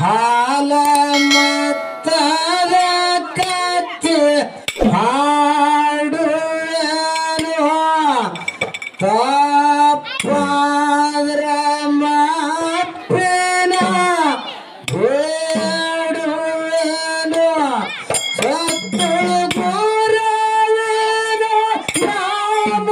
ಹಾಲ ಮತ್ತದ ಕತ್ತೆ ಹಾಡುವೆನು ತಪ್ಪಾದ್ರ ಮಾಪೇನ ಬೇಡುವೆನು ಸತ್ತು ಗುರವೇನು ನಾಮ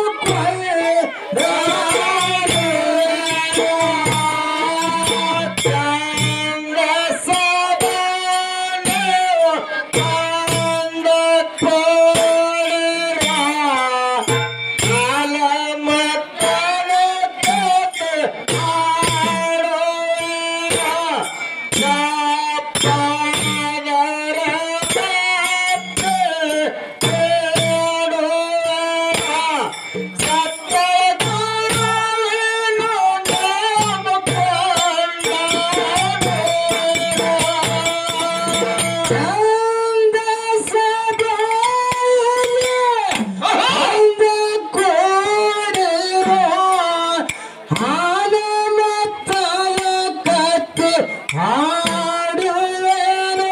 ಹಾಡುವೇನು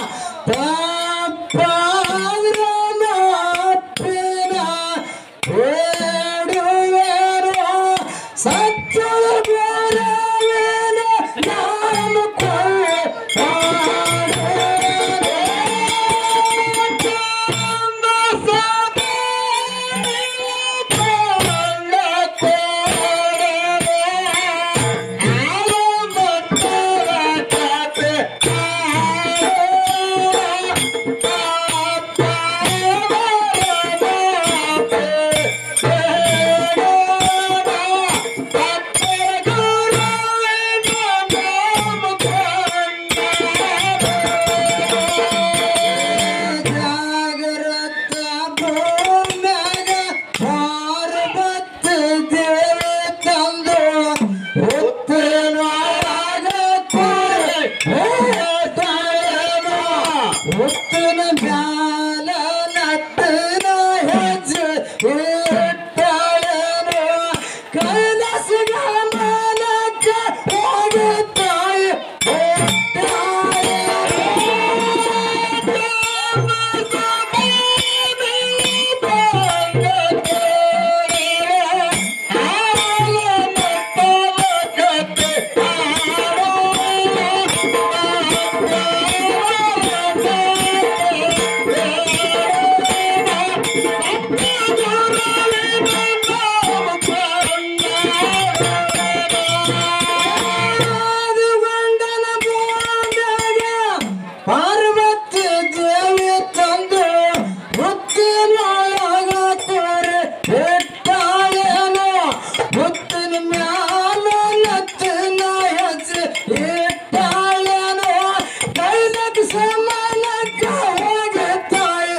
ತಪ್ಪಾದ್ರ ಮಾತಿನ ಬೇಡುವೆನು ಸತ್ಯದ ಬೇರೆವೇನು ನಾಮ ಜಾಗ್ರತ ಭೂಮ್ಯಾಗ ಪಾರ್ವತ ದೇವಿ ತಂದು ಉತ್ತರನಾಗ ಉತ್ತನ ಮ್ಯಾಲ ನಟ್ಟನ ಹೆಜ್ಜೆ ಇಟ್ಟಾಳೇನು ಕೈಲಾಸ ಗಮನಕ್ಕ ಹೋಗುತ್ತಾಯಿ ಗಂಡನ ಬೋಂಡಾಗ ಪಾರ್ವತಿ ದೇವಿ ತಂದು ಮುತ್ತಿನೊಳಗ ತೋರೆ ಇಟ್ಟಾಳೇನು ಮುತ್ತಿನ ಮ್ಯಾಲ ನತ್ತಿನ ಹೆಜ್ಜೆ ಇಟ್ಟಾಳೇನು ಕೈಲಕ್ಕೆ ಸಮಾನಕ್ಕ ಹೋಗುತ್ತಾಯಿ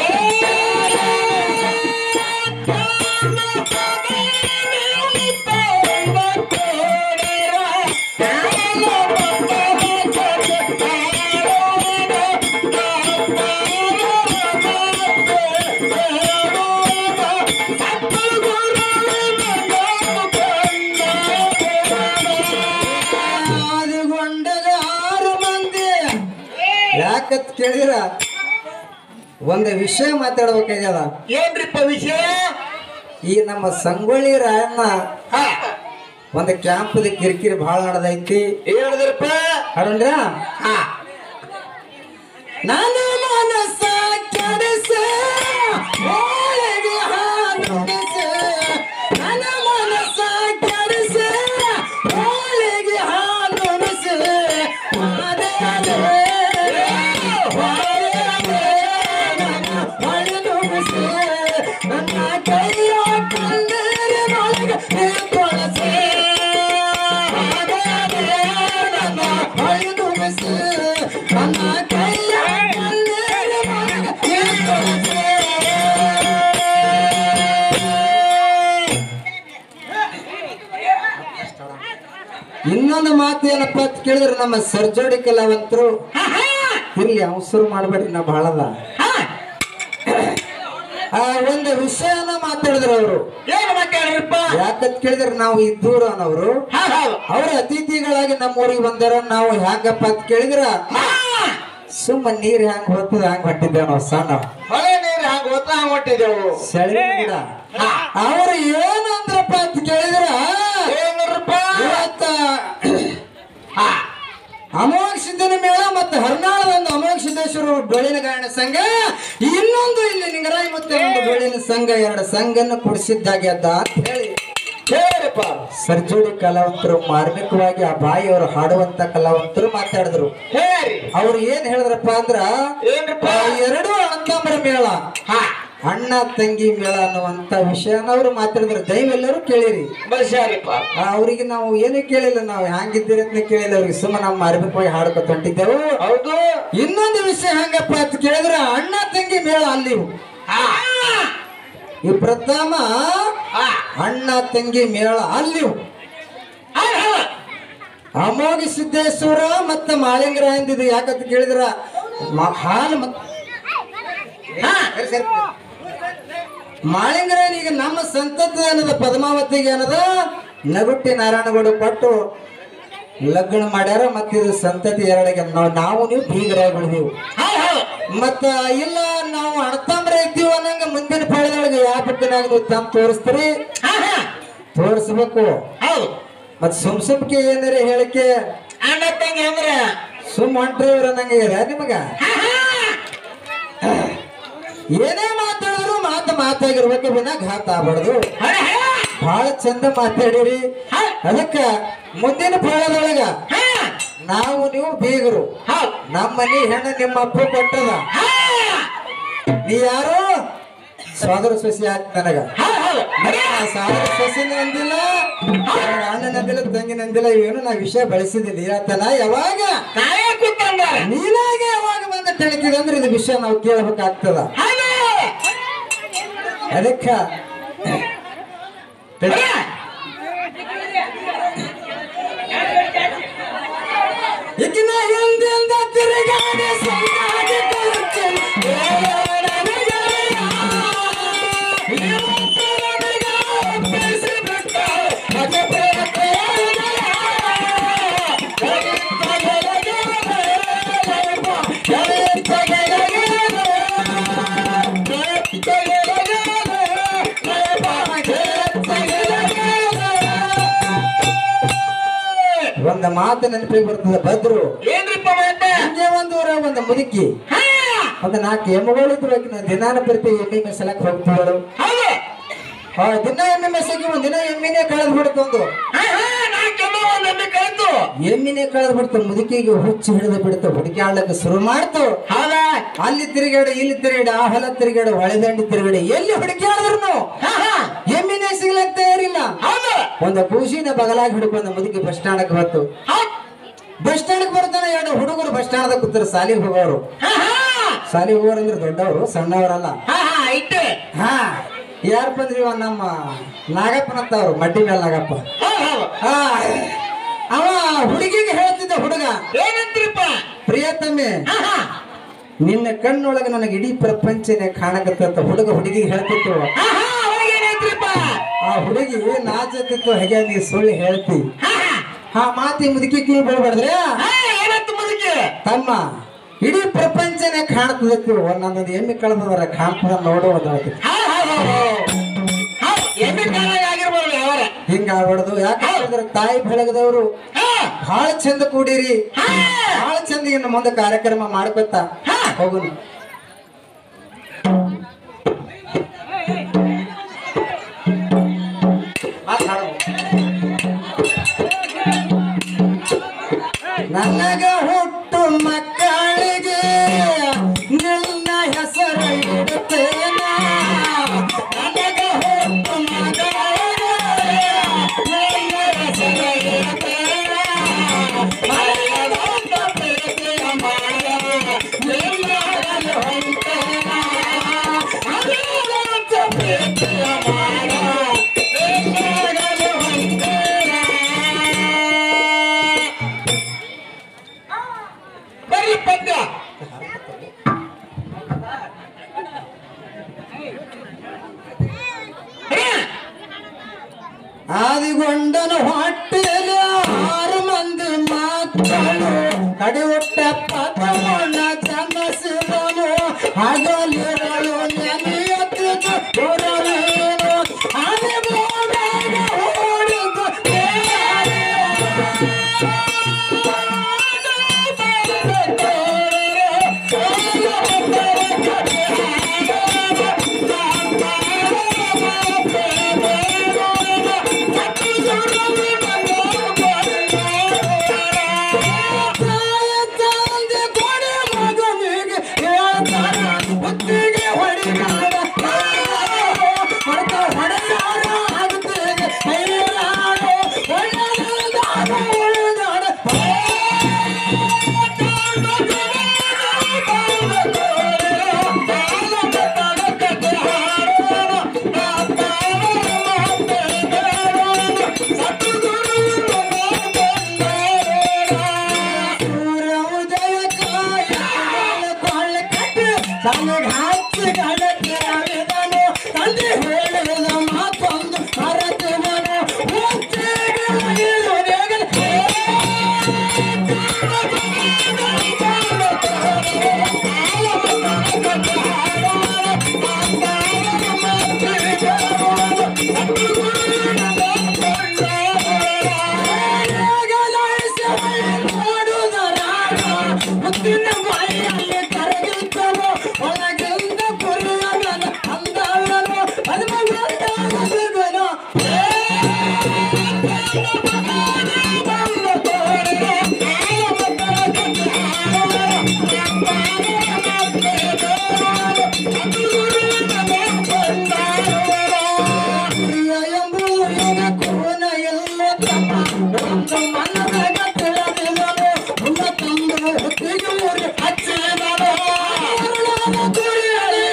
ಆದಿಗೊಂಡಗ ಆರು ಮಂದಿ ಯಾಕತ್ ಕೇಳಿದ್ರ ಒಂದು ವಿಷಯ ಮಾತಾಡ್ಬೇಕಾಗ್ಯದ ಏನ್ರಿಪ್ಪ ವಿಷಯ ಈ ನಮ್ಮ ಸಂಗೊಳ್ಳಿ ರಾಯಣ್ಣ ಹಾ ಒಂದು ಕ್ಯಾಂಪದ ಕಿರಿಕಿರಿ ಭಾಳ ನಡೆದೈತಿ ಹೇಳಿದ್ರಪ್ಪ ಅರುಣ್ರ ಹಾ ನನ್ನ ಮನಸ್ಸ ಕೆಡಿಸೆ ಒಳಗೆ ಹಾನುಣಿಸೆ ನನ್ನ ಮನಸ್ಸ ಕೆಡಿಸೆ ಒಳಗೆ ಹಾನುಣಿಸೆ ಮಾದೇಲೆ ಹೊಳೆನುಣಿಸೆ ನನ್ನ ಕೈಯ ಕಣ್ಣೀರಿನೊಳಗೆ ನೀ ತೊಳಸೆ ಮಾದೇಲೆ ನನ್ನ ಹೊಳೆನುಣಿಸೆ ನನ್ನ ಕೈಯ ಕಣ್ಣೀರಿನೊಳಗೆ ನೀ ತೊಳಸೆ ಇನ್ನೊಂದು ಮಾತು ಏನಪ್ಪ ಅಂತ ಕೇಳಿದ್ರೆ ನಮ್ಮ ಸರ್ಜೋಡಿ ಕಲಾವಂತರು ಇರ್ಲಿ ಅವಸರು ಮಾಡಬೇಡ್ರಿ ನಾ ಬಹಳದ ಆ ಒಂದು ವಿಷಯನ ಮಾತಾಡಿದ್ರು ಅವರು ಏನು ಮತ್ತೆ ಹೇಳ್ರಿಪ್ಪ ಯಾಕಂತ ಕೇಳಿದ್ರೆ ನಾವು ಇದ್ದೂರು ಅನ್ನೋರು ಹೌದ್ ಹೌದು ಅವ್ರ ಅತಿಥಿಗಳಾಗಿ ನಮ್ಮ ಊರಿಗೆ ಬಂದಾರ ನಾವು ಹ್ಯಾಂಗಪ್ಪ ಅಂತ ಕೇಳಿದ್ರ ಹಾ ಸುಮ್ಮ ನೀರ್ ಹ್ಯಾಂಗ ಹೋಗ್ತದ ಹ್ಯಾಂಗ ಹೊಟ್ಟಿದ್ದೇವೆ ನಾವು ಸಣ್ಣ ಹೊಳೆ ನೀರು ಹಂಗ ಹೊತ್ತ ಹಂಗ ಹೊಟ್ಟಿದೆವು ಸೆಳಗಿನ ಗಿಡ ಅವ್ರು ಏನಂದ್ರಪ್ಪ ಅಂತ ಕೇಳಿದ್ರ ಏನಪ್ಪ ಇವತ್ತ ಹಾ ಅಮೋಘ ಸಿದ್ಧನ ಮೇಳ ಮತ್ತು ಹರ್ನಾಳದ ಒಂದು ಅಮೋಘ ಸಿದ್ದೇಶ್ವರ ಡೊಳ್ಳಿನ ಗಾಯನ ಸಂಘ ಇನ್ನೊಂದು ಇಲ್ಲಿ ನಿಂಗರಾಯಿ ಮತ್ತೆ ಒಂದು ಡೊಳ್ಳಿನ ಸಂಘ ಎರಡು ಸಂಘನ ಕುಡಿಸಿದ್ದಾಗ್ಯದ ಅಂತ ಹೇಳಿ ಹೇಳ್ರಿಪ್ಪ ಸರ್ಜೋಡಿ ಕಲಾವಂತರು ಮಾರ್ಮಿಕವಾಗಿ ಆ ಬಾಯಿಯವರು ಹಾಡುವಂತ ಕಲಾವಂತರು ಮಾತಾಡಿದ್ರು ಹೇಳಿ ಅವ್ರು ಏನ್ ಹೇಳಿದ್ರಪ್ಪ ಅಂದ್ರ ಏನ್ರಿಪ್ಪ ಆ ಎರಡು ಅಣ್ಣತಮ್ಮರ ಮೇಳ ಹಾ ಅಣ್ಣ ತಂಗಿ ಮೇಳ ಅನ್ನುವಂತ ವಿಷಯನ ಅವ್ರು ಮಾತಾಡಿದ್ರು ದಯವೆಲ್ಲರೂ ಕೇಳಿರಿ ಬಸ್ಸಾರಿಪ್ಪ ಆ, ಅವ್ರಿಗೆ ನಾವು ಏನು ಕೇಳಿಲ್ಲ ನಾವು ಹ್ಯಾಂಗಿದ್ದೀರಿ ಅಂತ ಕೇಳಿಲ್ಲ ಅವ್ರಿಗೆ ಸುಮ್ಮನೆ ನಮ್ಮ ಮಾರ್ಮಿಕವಾಗಿ ಹಾಡ್ಕೊತ ಹೊಂಟಿದ್ದೆವು ಹೌದು ಇನ್ನೊಂದು ವಿಷಯ ಹಂಗಪ್ಪ ಅಂತ ಕೇಳಿದ್ರೆ ಅಣ್ಣ ತಂಗಿ ಮೇಳ ಅಲ್ಲಿ ಹಾ ಈ ಪ್ರಥಮ ಹಾ ಅಣ್ಣ ತಂಗಿ ಮೇಳ ಅಲ್ಲಿ ಹೌದ್ ಹೌದ್ ಅಮೋಘ ಸಿದ್ದೇಶ್ವರ ಮತ್ತೆ ಮಾಳಿಂಗರ ಎಂದಿದ್ದು ಯಾಕಂತ ಕೇಳಿದ್ರ ಮ- ಹಾಲು ಮತ್ ಹಾ ಮಾಳಿಂಗರ ಈಗ ನಮ್ಮ ಸಂತತಿ ಏನದ ಪದ್ಮಾವತಿಗೆ ಏನದ ನಗುಟ್ಟಿ ನಾರಾಯಣಗೌಡ ಕೊಟ್ಟು ಲಗ್ನ ಮಾಡ್ಯಾರ ಮತ್ತೆ ಇದು ಸಂತತಿ ಎರಡಿಗೆ ನಾವು ನಾವು ನೀವು ಬೀಗರಾಗಿ ಉಳಿದೀವಿ ಹೌದ್ ಹೌದ್ ಮತ್ತ ಇಲ್ಲ ನಾವು ಅಣತಾಮ್ರ ಇದ್ದೀವಿ ಅನ್ನಂಗ ಮುಂದಿನ ಪಾಳದೊಳಗೆ ಯಾವ ಬುಕ್ಕಿನಾಗ ನೀವು ತಂದು ತೋರಿಸ್ತೀರಿ ಹಾ ಹಾ ತೋರಿಸ್ಬೇಕು ಹೌದು ಮತ್ ಸುಮ್ ಸುಮ್ಕೆ ಏನಾರ ಹೇಳಿಕೆ ಅಣ್ಣ ತಂಗಿ ಅಂದ್ರೆ ಸುಮ್ ಹೊಂಟ್ರಿ ಇವ್ರ ಅನ್ನಂಗ ಇದೆ ನಿಮಗ ಏನೇ ಮಾತಾಡಿದ್ರು ಮಾತು ಮಾತಾಗಿರ್ಬೇಕು ವಿನ ಘಾತ ಆಗ್ಬಾರ್ದು ಹಳೆ ಹಳೆ ಬಹಳ ಚಂದ ಮಾತಾಡಿರಿ ಅದಕ್ಕ ಮುಂದಿನ ಪಾಳದೊಳಗ ಹಾ ನಾವು ನೀವು ಬೀಗರು ಹೌದ್ ನಮ್ಮ ಮನಿ ಹೆಣ್ಣು ನಿಮ್ಮ ಅಪ್ಪ ಕೊಟ್ಟದ ಹಾ ನೀ ಯಾರು ಸೋದರ ಸೊಸಿ ಆಯ್ತು ನನಗ ಹೌದ್ ಹೌದು ಆ ಸೋದರ ಸೊಸಿನ ಅಂದಿಲ್ಲ ನನಗ ಅಣ್ಣನ ಅಂದಿಲ್ಲ ತಂಗಿನ ಅಂದಿಲ್ಲ ಏನು ನಾ ವಿಷಯ ಬಳಸಿದಿಲ್ಲ ಇವತ್ತನ ಯಾವಾಗ ನಾವೇ ಕೂತಂದಾರ ನೀನಾಗೆ ಯಾವಾಗ ಬಂದ ತಿಳಿತಿದೆ ಅಂದ್ರೆ ಇದು ವಿಷಯ ನಾವು ಕೇಳಬೇಕಾಗ್ತದ ಹೌದು ಅದಕ್ಕ ಈಗಿನ ಹಿಂದಿಂದ ತಿರುಗಾಡಿ ಸಂಗಾಡಿ ಕೊಡುತ್ತೇನೆ. ಒಂದ ಮಾತು ನೆನಪಿಗೆ ಬರ್ತದೆ ಬದ್ರು ಏನ್ರಿಪ್ಪ ಮಾತ ಹಿಂಗೆ ಒಂದು ಊರ ಒಂದು ಮುದುಕಿ ಹಾ ಒಂದು ನಾಲ್ಕು ಎಮ್ಮೆಗಳಿದ್ರು ಆಕಿನ ದಿನಾನ ಪ್ರತಿ ಎಮ್ಮೆ ಮೆಸಲಕ್ ಹೋಗ್ತಿದ್ದಳು ಹೌದು ಆ ದಿನ ಎಮ್ಮೆ ಮೆಸಗಿ ಒಂದ್ ದಿನ ಎಮ್ಮಿನೇ ಕಳೆದ್ ಬಿಡ್ತು ಒಂದು ಹಾ ಹಾ ನಾ ಕೆಮ್ಮ ಒಂದ್ ಎಮ್ಮೆ ಕಳ್ತು ಎಮ್ಮಿನೇ ಕಳೆದ್ ಬಿಡ್ತು ಮುದುಕಿಗೆ ಹುಚ್ಚು ಹಿಡಿದು ಬಿಡ್ತು ಹುಡುಕಿ ಆಡ್ಲಕ್ಕೆ ಶುರು ಮಾಡ್ತು ಹೌದಾ ಅಲ್ಲಿ ತಿರುಗಾಡು ಇಲ್ಲಿ ತಿರುಗಾಡು ಆ ಹೊಲ ತಿರುಗಾಡು ಹೊಳೆದಂಡಿ ತಿರುಗಾಡು ಎಲ್ಲಿ ಹುಡುಕಿ ಆಡಿದ್ರು ಹಾ ಹಾ ಎಮ್ಮಿನೇ ಸಿಗ್ಲಕ್ ತಯಾರಿಲ್ಲ ಹೌದು ಒಂದು ಕೂಸಿನ ಬಗಲಾಗಿ ಹಿಡ್ಕೊಂಡು ಮುದುಕಿ ಬಸ್ ಸ್ಟ್ಯಾಂಡ್ಗೆ ಬಂತು ಹೌದ್ ಬಸ್ ಸ್ಟ್ಯಾಂಡ್ಗೆ ಬರ್ತಾನೆ ಎರಡು ಹುಡುಗರು ಬಸ್ ಸ್ಟ್ಯಾಂಡ್ ಕೂತಾರೆ ಸಾಲಿಗೆ ಹೋಗೋರು ಹಾ ಹಾ ಸಾಲಿಗೆ ಹೋಗೋರು ಅಂದ್ರೆ ದೊಡ್ಡವರು ಸಣ್ಣವರಲ್ಲ ಹಾ ಹಾ ಐತೆ ಹಾ ಯಾರು ಬಂದ್ರಿ ಇವ ನಮ್ಮ ನಾಗಪ್ಪನತ್ತವ್ರು ಮಡ್ಡಿ ಮೇಲೆ ನಾಗಪ್ಪ ಹೌದ್ ಹೌದು ಹಾ ಅವ ಹುಡುಗಿಗೆ ಹೇಳ್ತಿದ್ದ ಹುಡುಗ ಏನಂತ್ರಿಪ್ಪ ಪ್ರಿಯತಮ್ಮೆ ಹಾ ಹಾ ನಿನ್ನ ಕಣ್ಣೊಳಗೆ ನನಗೆ ಇಡೀ ಪ್ರಪಂಚನೇ ಕಾಣಕತ್ತ ಹುಡುಗ ಹುಡುಗಿಗೆ ಹೇಳ್ತಿತ್ತು ಹಾ ಹಾ ಅವಾಗೇನೈತ್ರಿಪ್ಪ ಆ ಹುಡುಗಿ ನಾಚತ್ತಿತ್ತು ಹಾಗೆ ನೀ ಸುಳ್ಳು ಹೇಳ್ತಿ ಹಾ ಹಾ ಆ ಮಾತಿ ಮುದುಕಿ ಕಿವಿ ಬೀಳ್ಬಾರ್ದ್ರೆ ಹಾ ಏನಂತ ಮುದುಕಿ ತಮ್ಮ ಇಡೀ ಪ್ರಪಂಚನೇ ಕಾಣ್ತದತ್ತು ಒಂದೊಂದು ಎಮ್ಮೆ ಕಳೆದವರ ಕಾಣ್ತದ ನೋಡು ಒಂದು ಹಾ ಹಾ ಹಾ ಹಾ ಎಮ್ಮೆ ಕಾಲಾಗ ಆಗಿರ್ಬೋದು ಅವರ ಹಿಂಗ ಆಗ್ಬಾರ್ದು ಯಾಕೆ ಹೇಳಿದ್ರೆ ತಾಯಿ ಬೆಳಗದವರು ಹಾ ಬಹಳ ಚಂದ ಕೂಡಿರಿ ಹಾ ಬಹಳ ಚಂದ ಇನ್ನು ಮುಂದೆ ಕಾರ್ಯಕ್ರಮ ಮಾಡ್ಕೊತ ಹಾ. ಹೋಗುನು ಮಾತಾಡು. ನನಗ ಹುಟ್ಟು ಮಕ್ಕಳಿಗೆ ನಿನ್ನ ಹೆಸರು ಇಡುತ್ತೇನ ನನಗ ಹುಟ್ಟು ಮಕ್ಕಳಿಗೆ ನಿನ್ನ ಹೆಸರು ಇಡುತ್ತೇನ ಮರೆಯದಂತ ಪ್ರೀತಿಯ ಮಾಡ ನಿನ್ನ ಹರಳು ಹೊಂಟೇನ ಮರೆಯದಂತ ಪ್ರೀತಿಯ ಮಾಡ ನಿನ್ನ ಹರಳು ಹೊಂಟೇನ ಬರ್ಲಿಪ್ಪ ಮಕ್ಕಳು ಕಡಿ ಹುಟ್ಟಪ್ಪ ತಮ್ಮಣ್ಣ ಜನ್ಮಸಿದನು ಹಗಲಿರಳು ನೆನೆಯುತ್ತಿದ್ದು ಹೊರವೇನು ಅದೇ ಮೋಡಾಗ ಓಡಿದ್ದು ತಂದೆ ಕೊಡೆ ಮಗನಿಗೆ ಹೇಳ್ತಾರ ಬುದ್ಧಿಗೆ ಹೊಡಿತಾರ ಹೊಡೆತ ಹೊಡೆದಾರ ಆಗುತ್ತದೆ ಹೈರಾಣು ಒಳ್ಳೆದಾದ ಉಳಿದಾಡ ಸೂರ್ಯ ಉದಯ ಕಾಯ ಕೊಳ್ಳ ಕಟ್ಟು ತನಗೆ ಹಚ್ಚಿ ಗಡಕಿರವಿದನು ತಂದೆ ಹೇಳಿದ ಮಾತೊಂದು ಮರೆತಿವನು ಮುತ್ತಿಗೆ ಒಯ್ದು ಬೇಗನೆ ಮುತ್ತಿನ ಬಾಯಲ್ಲಿ ಕರಗಿದ್ದನು ಒಳಗಿಂದ ಕುರಿಯಗನ ಅಂದವನು ಹನುಮಂತನು ಎಂಬುದು ಕೋನ ಎಲ್ಲ ತಮ್ಮ ಒಂದು ಮನದಾಗ ತಿಳಿದಿದನು ಉನ್ನ ತಂದು ಹೊತ್ತಿಗೆ ಊರಿ ಹಚ್ಚಿದನು ಅರುಳಾದ ಕುರಿಯಳೆ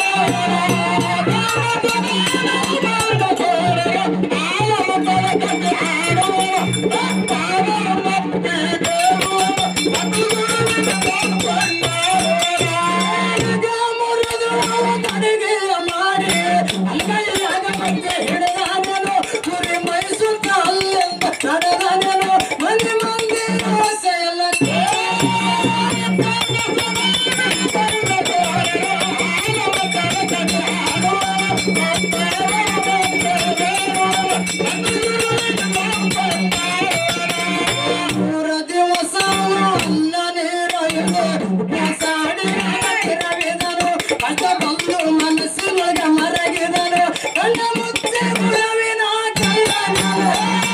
ಮಾಡಿ ಅಂಗೈಯಾಗ ಮತ್ತೆ ಹಿಡಿದಾದನು ಕುರಿ ಮೈಸುತ್ತ ಅಲ್ಲಿಂದ ನಡೆದಾದನು ಮಂದಿ ಮಂದಿ ಆಸೆ ಎಲ್ಲ ಮೂರ ದಿವಸ ಅನ್ನ ನೀರು ಇದೆ ಉಪಸಾಡಿ ರವಿದನು ಕಷ್ಟ ಬಂದು ಮನಸ್ಸಿನೊಳಗೆ ಮರಗಿದನು ಕಣ್ಣ ಮುಚ್ಚೆ ಗುರುವಿನ ಕಳ್ಳನನು.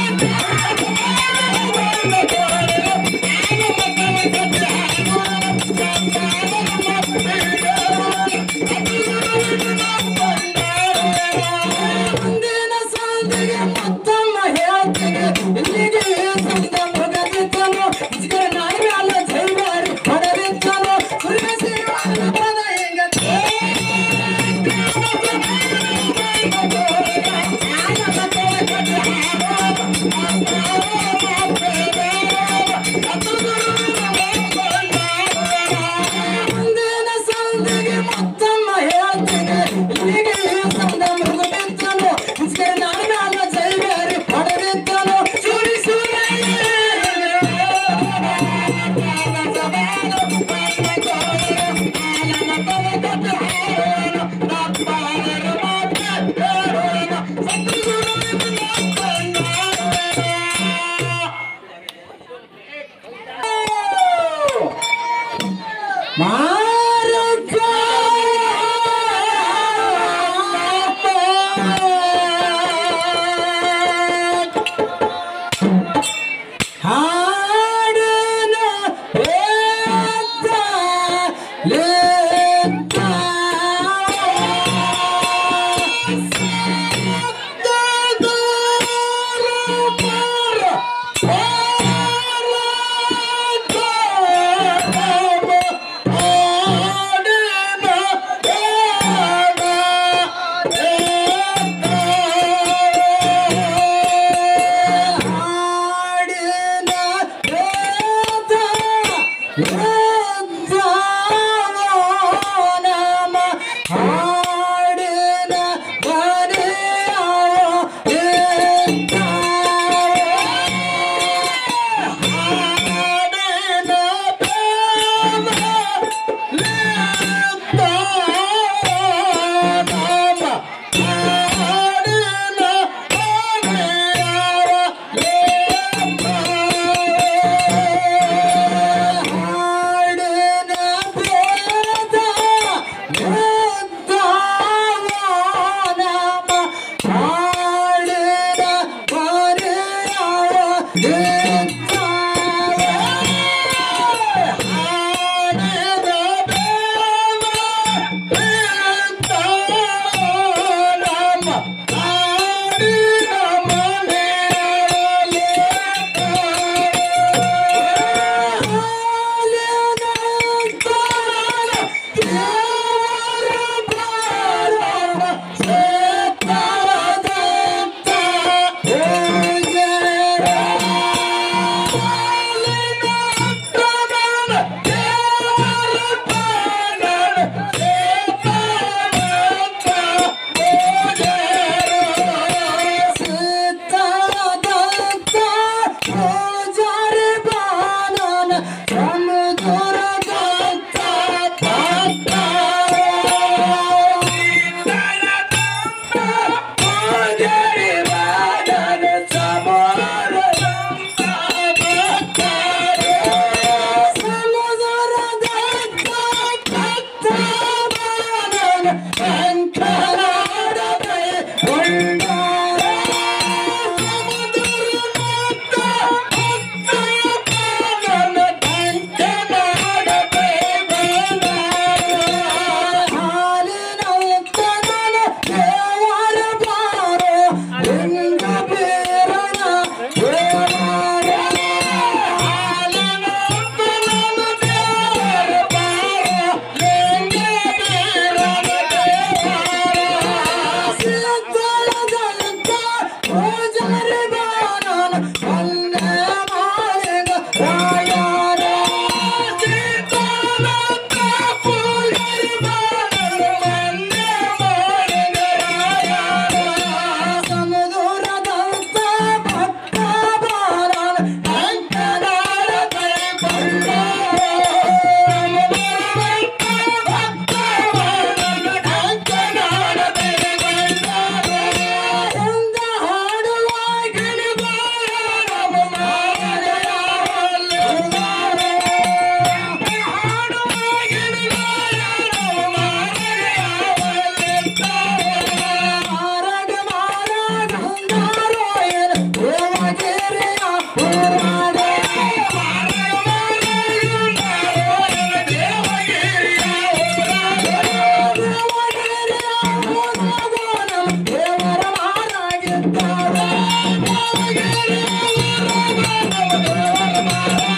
ಮುಂದಿನ ಸಂಧಿಗೆ ಮತ್ತೊಮ್ಮ ಹೇಳ್ತೀನಿ ಇಲ್ಲಿಗೆ ಸಂತ ಮುಗದಿದ್ದನು ಇಸ್ಕರ ನಾಯಿ ಅಲ್ಲ ಜೈವಾರಿ ಹೊಡೆದಿದ್ದನು ಸುರಿಯ ಸೇವಾನ ಪದ ಹೆಂಗ ಮುಂದಿನ ಸಂಧಿಗೆ ಮತ್ತೊಮ್ಮ ಹೇಳ್ತೀನಿ ಇಲ್ಲಿಗೆ ಸಂತ ಮುಗದಿದ್ದನು ಇಸ್ಕರ ನಾಯಿ ಅಲ್ಲ ಜೈವಾರಿ ಹೊಡೆದಿದ್ದನು ಸುರಿ ಮಾರುಕ ಹಾಡನ ಎತ್ತ ಲೆತ್ತ ಹಾಡಿನ ಬರೆಯ ಮಾವ